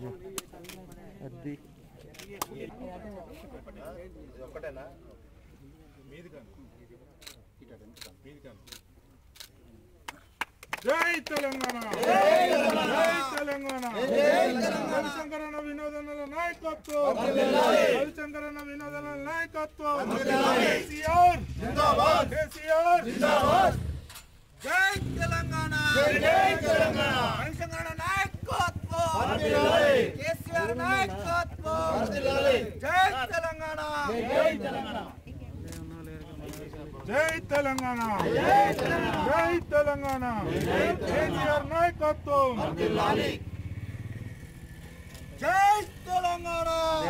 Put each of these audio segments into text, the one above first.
అది ఒక్కటేనా జై తెలంగాణ జై తెలంగాణ హరిశంకరన్న వినోదనల నాయకత్వం హరిశంకరన్న వినోదనల నాయకత్వం కేసీఆర్ కేసీఆర్ జై తెలంగాణ జై తెలంగాణ హరిశంకరన్న నాయకత్వం కేసీఆర్ నాయకత్వం జై తెలంగాణ జై తెలంగాణ జై తెలంగాణ జై తెలంగాణ కేసీఆర్ నాయకత్వం జై తెలంగాణ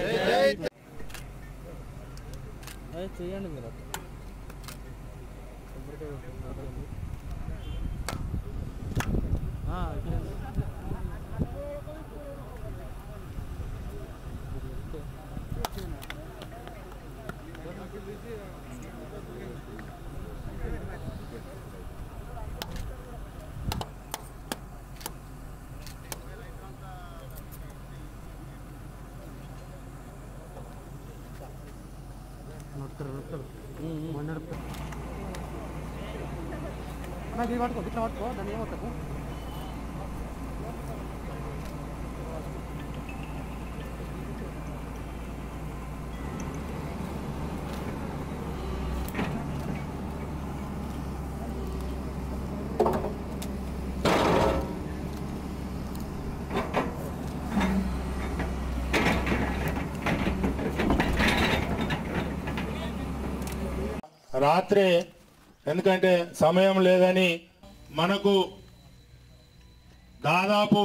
అది చేయండి మీరు ఆ, చేయండి. నొక్కుతారు నొక్కుతారు మొన్న నొక్కుతారు నాకు ఇది పట్టుకో ఇట్లా పట్టుకో దాన్ని ఏమవుతాకు రాత్రే ఎందుకంటే సమయం లేదని మనకు దాదాపు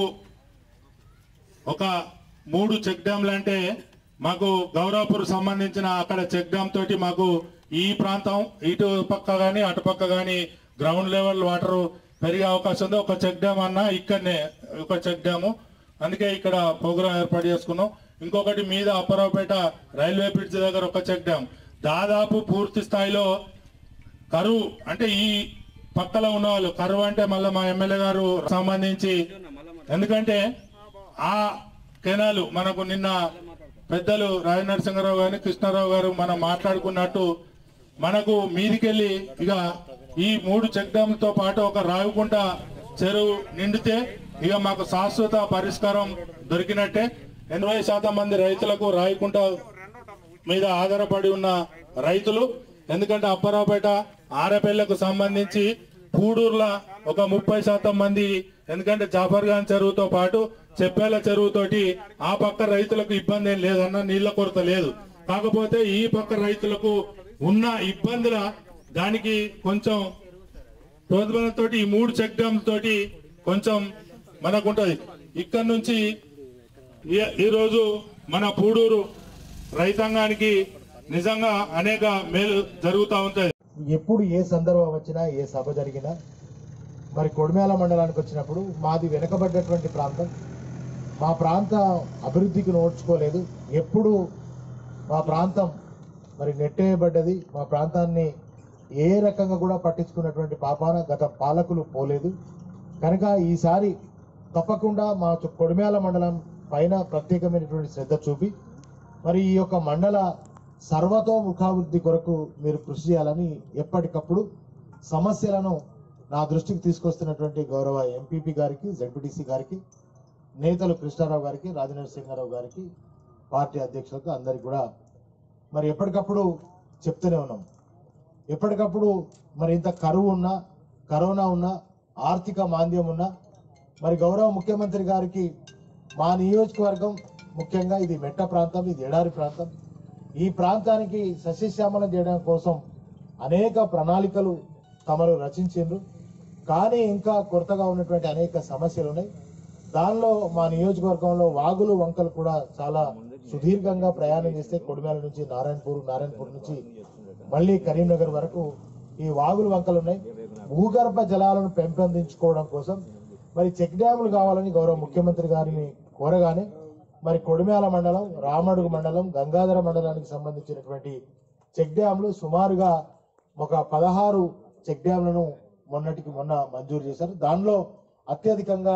ఒక మూడు చెక్ డ్యాంలు అంటే మాకు గౌరవపూర్ సంబంధించిన అక్కడ చెక్ డ్యామ్ తోటి మాకు ఈ ప్రాంతం ఇటు పక్క కానీ అటు పక్క కానీ గ్రౌండ్ లెవెల్ వాటర్ పెరిగే అవకాశం ఉంది ఒక చెక్ డ్యామ్ అన్న ఇక్కడనే ఒక చెక్ డ్యాము అందుకే ఇక్కడ ప్రోగ్రాం ఏర్పాటు చేసుకున్నాం ఇంకొకటి మీద అప్పరావుపేట రైల్వే బ్రిడ్జ్ దగ్గర ఒక చెక్ డ్యామ్ దాదాపు పూర్తి స్థాయిలో కరువు అంటే ఈ పక్కలో ఉన్న వాళ్ళు కరువు అంటే మళ్ళీ మా ఎమ్మెల్యే గారు సంబంధించి ఎందుకంటే ఆ కెనాలు మనకు నిన్న పెద్దలు రాజనరసింహరావు గారు కృష్ణారావు గారు మనం మాట్లాడుకున్నట్టు మనకు మీదికెళ్ళి ఇక ఈ మూడు చెక్ డ్యాంలతో పాటు ఒక రావికుంట చెరువు నిండితే ఇక మాకు శాశ్వత పరిష్కారం దొరికినట్టే ఎనభై శాతం మంది రైతులకు రాయకుంట మీద ఆధారపడి ఉన్న రైతులు ఎందుకంటే అప్పరావుపేట ఆరపల్లకు సంబంధించి పూడూర్ల ఒక ముప్పై శాతం మంది ఎందుకంటే జాఫర్ ఖాన్ చెరువుతో పాటు చెప్పేల చెరువుతోటి ఆ పక్క రైతులకు ఇబ్బంది ఏం లేదన్న నీళ్ల కొరత లేదు కాకపోతే ఈ పక్క రైతులకు ఉన్న ఇబ్బందుల దానికి కొంచెం తోటి ఈ మూడు చెక్ డ్యామ్ తోటి కొంచెం మనకుంటది ఇక్కడ నుంచి ఈ- ఈరోజు మన పూడూరు రైతాంగానికి నిజంగా అనేక మేలు జరుగుతూ ఉంటాయి ఎప్పుడు ఏ సందర్భం వచ్చినా ఏ సభ జరిగినా మరి కొడిమేల మండలానికి వచ్చినప్పుడు మాది వెనుకబడ్డటువంటి ప్రాంతం మా ప్రాంత అభివృద్ధికి నోడ్చుకోలేదు ఎప్పుడు మా ప్రాంతం మరి నెట్టేయబడ్డది మా ప్రాంతాన్ని ఏ రకంగా కూడా పట్టించుకున్నటువంటి పాపాన గత పాలకులు పోలేదు కనుక ఈసారి తప్పకుండా మా చు- కొడిమేల మండలం పైన ప్రత్యేకమైనటువంటి శ్రద్ధ చూపి మరి ఈ యొక్క మండల సర్వతోముఖాభివృద్ధి కొరకు మీరు కృషి చేయాలని ఎప్పటికప్పుడు సమస్యలను నా దృష్టికి తీసుకొస్తున్నటువంటి గౌరవ ఎంపీపీ గారికి జడ్పీటీసీ గారికి నేతలు కృష్ణారావు గారికి రాజనరసింహారావు గారికి పార్టీ అధ్యక్షులకు అందరికి కూడా మరి ఎప్పటికప్పుడు చెప్తూనే ఉన్నాం ఎప్పటికప్పుడు మరి ఇంత కరువు ఉన్నా కరోనా ఉన్నా ఆర్థిక మాంద్యం ఉన్నా మరి గౌరవ ముఖ్యమంత్రి గారికి మా నియోజకవర్గం ముఖ్యంగా ఇది మెట్ట ప్రాంతం ఇది ఎడారి ప్రాంతం ఈ ప్రాంతానికి సస్యశ్యామలం చేయడం కోసం అనేక ప్రణాళికలు తమరు రచించిండ్రు కానీ ఇంకా కొరతగా ఉన్నటువంటి అనేక సమస్యలు ఉన్నాయి దానిలో మా నియోజకవర్గంలో వాగులు వంకలు కూడా చాలా సుదీర్ఘంగా ప్రయాణం చేస్తే కొడిమేల నుంచి నారాయణపూర్ నారాయణపూర్ నుంచి మళ్ళీ కరీంనగర్ వరకు ఈ వాగులు వంకలు ఉన్నాయి భూగర్భ జలాలను పెంపొందించుకోవడం కోసం మరి చెక్ డ్యాములు కావాలని గౌరవ ముఖ్యమంత్రి గారిని కోరగానే మరి కొడిమేల మండలం రామడుగు మండలం గంగాధర మండలానికి సంబంధించినటువంటి చెక్ డ్యాములు సుమారుగా ఒక పదహారు చెక్ డ్యాములను మొన్నటికి మొన్న మంజూరు చేశారు దానిలో అత్యధికంగా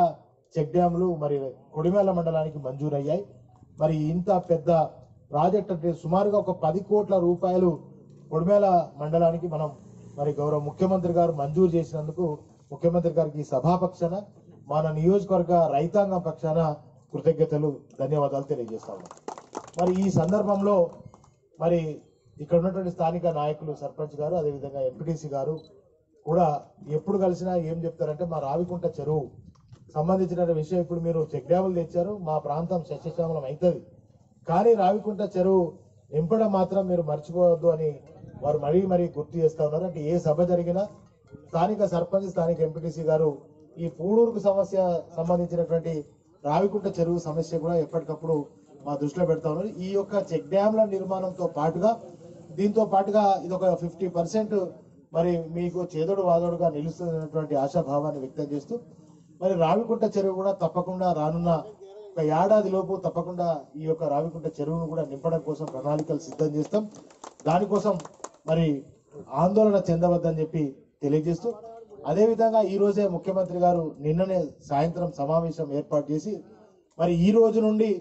చెక్ డ్యాంలు మరి కొడిమేల మండలానికి మంజూరయ్యాయి మరి ఇంత పెద్ద ప్రాజెక్ట్ అంటే సుమారుగా ఒక పది కోట్ల రూపాయలు కొడిమేల మండలానికి మనం మరి గౌరవ ముఖ్యమంత్రి గారు మంజూరు చేసినందుకు ముఖ్యమంత్రి గారికి ఈ సభాపక్షాన మన నియోజకవర్గ రైతాంగం పక్షాన కృతజ్ఞతలు ధన్యవాదాలు తెలియజేస్తా ఉన్నాం మరి ఈ సందర్భంలో మరి ఇక్కడ ఉన్నటువంటి స్థానిక నాయకులు సర్పంచ్ గారు అదేవిధంగా ఎంపీటీసీ గారు కూడా ఎప్పుడు కలిసినా ఏం చెప్తారంటే మా రావికుంట చెరువు సంబంధించిన విషయం ఇప్పుడు మీరు చెక్ డ్యాములు తెచ్చారు మా ప్రాంతం సస్యశ్యామలం అవుతుంది కానీ రావికుంట చెరువు నింపడం మాత్రం మీరు మర్చిపోవద్దు అని వారు మరీ మరీ గుర్తు చేస్తా ఉన్నారు అంటే ఏ సభ జరిగినా స్థానిక సర్పంచ్ స్థానిక ఎంపీటీసీ గారు ఈ పూడూరుకు సమస్య సంబంధించినటువంటి రావికుంట చెరువు సమస్య కూడా ఎప్పటికప్పుడు మా దృష్టిలో పెడతా ఉన్నారు ఈ యొక్క చెక్ డ్యాంల నిర్మాణంతో పాటుగా దీంతో పాటుగా ఇది ఒక ఫిఫ్టీ పర్సెంట్ మరి మీకు చేదోడు వాదోడుగా నిలుస్తున్నటువంటి ఆశాభావాన్ని వ్యక్తం చేస్తూ మరి రావికుంట చెరువు కూడా తప్పకుండా రానున్న ఒక ఏడాది లోపు తప్పకుండా ఈ యొక్క రావికుంట చెరువును కూడా నింపడం కోసం ప్రణాళికలు సిద్ధం చేస్తాం దానికోసం మరి ఆందోళన చెందవద్దని చెప్పి తెలియజేస్తూ అదేవిధంగా ఈ రోజే ముఖ్యమంత్రి గారు నిన్ననే సాయంత్రం సమావేశం ఏర్పాటు చేసి మరి ఈ రోజు నుండి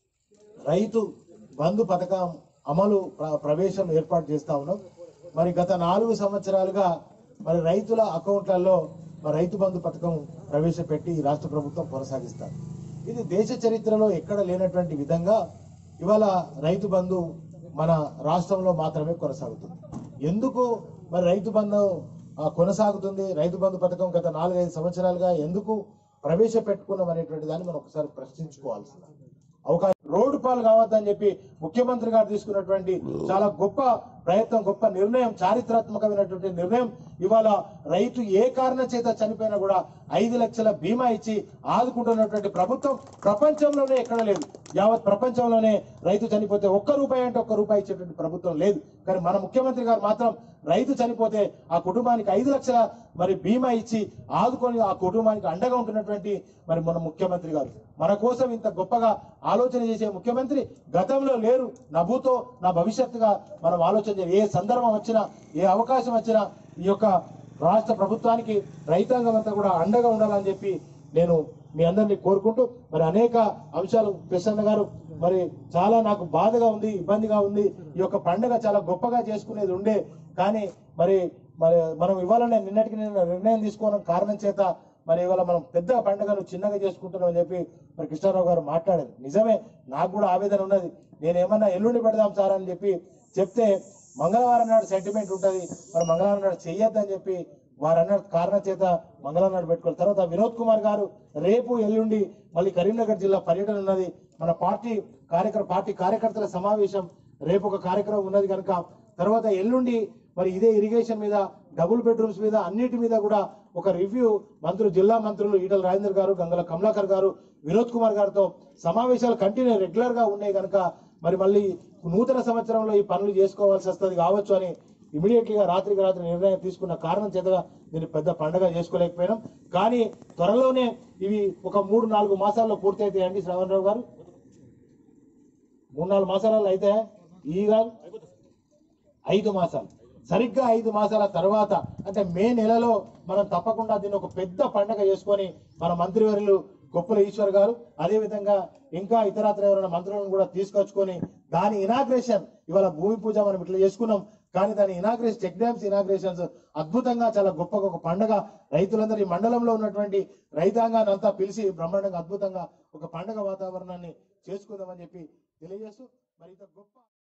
రైతు బంధు పథకం అమలు ప్ర- ప్రవేశం ఏర్పాటు చేస్తా ఉన్నాం మరి గత నాలుగు సంవత్సరాలుగా మరి రైతుల అకౌంట్లలో మరి రైతు బంధు పథకం ప్రవేశపెట్టి ఈ రాష్ట్ర ప్రభుత్వం కొనసాగిస్తారు ఇది దేశ చరిత్రలో ఎక్కడ లేనటువంటి విధంగా ఇవాళ రైతు బంధు మన రాష్ట్రంలో మాత్రమే కొనసాగుతుంది ఎందుకు మరి రైతు బంధు ఆ, కొనసాగుతుంది రైతు బంధు పథకం గత నాలుగైదు సంవత్సరాలుగా ఎందుకు ప్రవేశపెట్టుకున్నాం అనేటువంటి దాన్ని మనం ఒకసారి ప్రశ్నించుకోవాల్సింది అవకాశం రోడ్డు పాలు కావద్దని చెప్పి ముఖ్యమంత్రి గారు తీసుకున్నటువంటి చాలా గొప్ప ప్రయత్నం గొప్ప నిర్ణయం చారిత్రాత్మకమైనటువంటి నిర్ణయం ఇవాళ రైతు ఏ కారణం చేత చనిపోయినా కూడా ఐదు లక్షల బీమా ఇచ్చి ఆదుకుంటున్నటువంటి ప్రభుత్వం ప్రపంచంలోనే ఎక్కడ లేదు యావత్ ప్రపంచంలోనే రైతు చనిపోతే ఒక్క రూపాయి అంటే ఒక్క రూపాయి ఇచ్చేటువంటి ప్రభుత్వం లేదు కానీ మన ముఖ్యమంత్రి గారు మాత్రం రైతు చనిపోతే ఆ కుటుంబానికి ఐదు లక్షల మరి బీమా ఇచ్చి ఆదుకొని ఆ కుటుంబానికి అండగా ఉంటున్నటువంటి మరి మన ముఖ్యమంత్రి గారు మన కోసం ఇంత గొప్పగా ఆలోచన చేసే ముఖ్యమంత్రి గతంలో లేరు నా భూతో నా భవిష్యత్తుగా మనం ఆలోచన చేయాలి ఏ సందర్భం వచ్చినా ఏ అవకాశం వచ్చినా ఈ యొక్క రాష్ట్ర ప్రభుత్వానికి రైతాంగం అంతా కూడా అండగా ఉండాలని చెప్పి నేను మీ అందరినీ కోరుకుంటూ మరి అనేక అంశాలు కృష్ణన్న గారు మరి చాలా నాకు బాధగా ఉంది ఇబ్బందిగా ఉంది ఈ యొక్క పండుగ చాలా గొప్పగా చేసుకునేది ఉండే కానీ మరి మరి మనం ఇవ్వాలనే నిన్నటికి నిన్న నిర్ణయం తీసుకోవడం కారణం చేత మరి ఇవాళ మనం పెద్ద పండుగను చిన్నగా చేసుకుంటున్నాం అని చెప్పి మరి కృష్ణారావు గారు మాట్లాడారు నిజమే నాకు కూడా ఆవేదన ఉన్నది నేను ఏమన్నా ఎల్లుండి పెడదాం సార్ అని చెప్పి చెప్తే మంగళవారం నాడు సెంటిమెంట్ ఉంటుంది మరి మంగళవారం నాడు చెయ్యొద్దని చెప్పి వారు అన్న కారణం చేత మంగళవారం నాడు పెట్టుకోవాలి తర్వాత వినోద్ కుమార్ గారు రేపు ఎల్లుండి మళ్ళీ కరీంనగర్ జిల్లా పర్యటన ఉన్నది మన పార్టీ కార్యక్రమ పార్టీ కార్యకర్తల సమావేశం రేపు ఒక కార్యక్రమం ఉన్నది కనుక తర్వాత ఎల్లుండి మరి ఇదే ఇరిగేషన్ మీద డబుల్ బెడ్రూమ్స్ మీద అన్నిటి మీద కూడా ఒక రివ్యూ మంత్రులు జిల్లా మంత్రులు ఈటల రాజేందర్ గారు గంగల కమలాకర్ గారు వినోద్ కుమార్ గారితో సమావేశాలు కంటిన్యూ రెగ్యులర్ గా ఉన్నాయి కనుక మరి మళ్ళీ నూతన సంవత్సరంలో ఈ పనులు చేసుకోవాల్సి వస్తుంది కావచ్చు అని ఇమీడియట్లీ గా రాత్రికి రాత్రి నిర్ణయం తీసుకున్న కారణం చేతగా దీన్ని పెద్ద పండగ చేసుకోలేకపోయినాం కానీ త్వరలోనే ఇవి ఒక మూడు నాలుగు మాసాల్లో పూర్తయితాయండి శ్రవణ్ రావు గారు మూడు నాలుగు మాసాలలో అయితే ఈ కాదు ఐదు మాసాలు సరిగ్గా ఐదు మాసాల తర్వాత అంటే మే నెలలో మనం తప్పకుండా దీన్ని ఒక పెద్ద పండగ చేసుకొని మన మంత్రివర్యులు గొప్పల ఈశ్వర్ గారు అదే విధంగా ఇంకా ఇతరత్ర ఎవరైనా మంత్రులను కూడా తీసుకొచ్చుకొని దాని ఇనాగ్రేషన్ ఇవాళ భూమి పూజ మనం ఇట్లా చేసుకున్నాం కానీ దాని ఇనాగ్రేషన్ చెక్ డ్యామ్స్ ఇనాగ్రేషన్స్ అద్భుతంగా చాలా గొప్పగా ఒక పండగ రైతులందరూ ఈ మండలంలో ఉన్నటువంటి రైతాంగాన్ని అంతా పిలిచి బ్రహ్మాండంగా అద్భుతంగా ఒక పండగ వాతావరణాన్ని చేసుకుందామని చెప్పి తెలియజేస్తూ మరి ఇంత గొప్ప